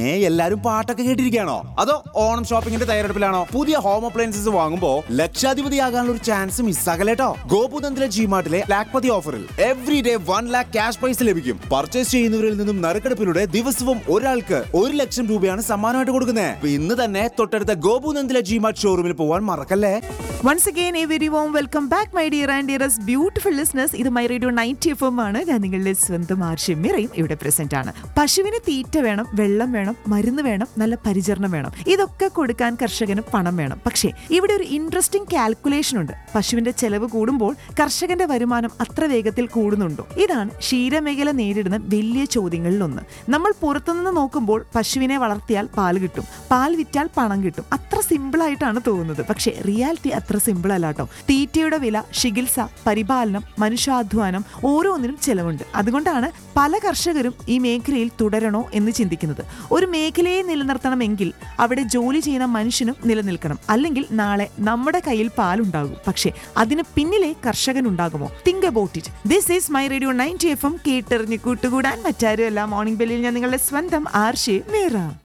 പിന്നെ എല്ലാരും പാട്ടൊക്കെ കേട്ടിരിക്കുകയാണോ അതോ ഓണം ഷോപ്പിംഗിന്റെ തയ്യാറെടുപ്പിലാണോ പുതിയ ഹോം അപ്ലയൻസസ് വാങ്ങുമ്പോ ലക്ഷാധിപതിയാകാനുള്ള ഒരു ചാൻസ് മിസ്സാകലേട്ടോ ഗോപുതന്ത്ര ജിമാർട്ടിലെ ലാക്പതി ഓഫറിൽ every day one lakh cash prize ലഭിക്കും പർച്ചേസ് ചെയ്യുന്നവരിൽ നിന്നും നറുക്കെടുപ്പിലൂടെ ദിവസവും ഒരാൾക്ക് ഒരു ലക്ഷം രൂപയാണ് സമ്മാനമായിട്ട് കൊടുക്കുന്നത് ഇന്ന് തന്നെ തൊട്ടടുത്ത ഗോപുനന്ദില ജിമാർട്ട് ഷോറൂമിൽ പോവാൻ മറക്കല്ലേ once again a very warm welcome back my dear and dearest beautiful listeners ഇത് my radio ninety F M ആണ് ഞാൻ നിങ്ങളുടെ സ്വന്തം ആർഷിമിറയും ഇവിടെ പ്രസന്റ് ആണ് പശുവിന് തീറ്റ വേണം വെള്ളം വേണം മരുന്ന് വേണം നല്ല പരിചരണം വേണം ഇതൊക്കെ കൊടുക്കാൻ കർഷകന് പണം വേണം പക്ഷേ ഇവിടെ ഒരു ഇൻട്രസ്റ്റിംഗ് കാൽക്കുലേഷൻ ഉണ്ട് പശുവിന്റെ ചെലവ് കൂടുമ്പോൾ കർഷകന്റെ വരുമാനം അത്ര വേഗത്തിൽ കൂടുന്നുണ്ടോ ഇതാണ് ക്ഷീരമേഖല നേരിടുന്ന വലിയ ചോദ്യങ്ങളിലൊന്ന് നമ്മൾ പുറത്തുനിന്ന് നോക്കുമ്പോൾ പശുവിനെ വളർത്തിയാൽ പാൽ കിട്ടും പാൽ വിറ്റാൽ പണം കിട്ടും അത്ര സിമ്പിൾ ആയിട്ടാണ് തോന്നുന്നത് പക്ഷേ റിയാലിറ്റി അത്ര സിമ്പിൾ അല്ല കേട്ടോ തീറ്റയുടെ വില ചികിത്സ പരിപാലനം മനുഷ്യാധ്വാനം ഓരോന്നിനും ചെലവുണ്ട് അതുകൊണ്ടാണ് പല കർഷകരും ഈ മേഖലയിൽ തുടരണോ എന്ന് ചിന്തിക്കുന്നത് ഒരു മേഖലയെ നിലനിർത്തണമെങ്കിൽ അവിടെ ജോലി ചെയ്യുന്ന മനുഷ്യനും നിലനിൽക്കണം അല്ലെങ്കിൽ നാളെ നമ്മുടെ കയ്യിൽ പാലുണ്ടാകും പക്ഷേ അതിന് പിന്നിലെ കർഷകൻ ഉണ്ടാകുമോ think about it this is my radio ninety F M കേട്ടെറിഞ്ഞ് കൂട്ടുകൂടാൻ മറ്റാരുമല്ല മോർണിംഗ് ബെല്ലിൽ ഞാൻ നിങ്ങളുടെ സ്വന്തം ആർഷി മീറ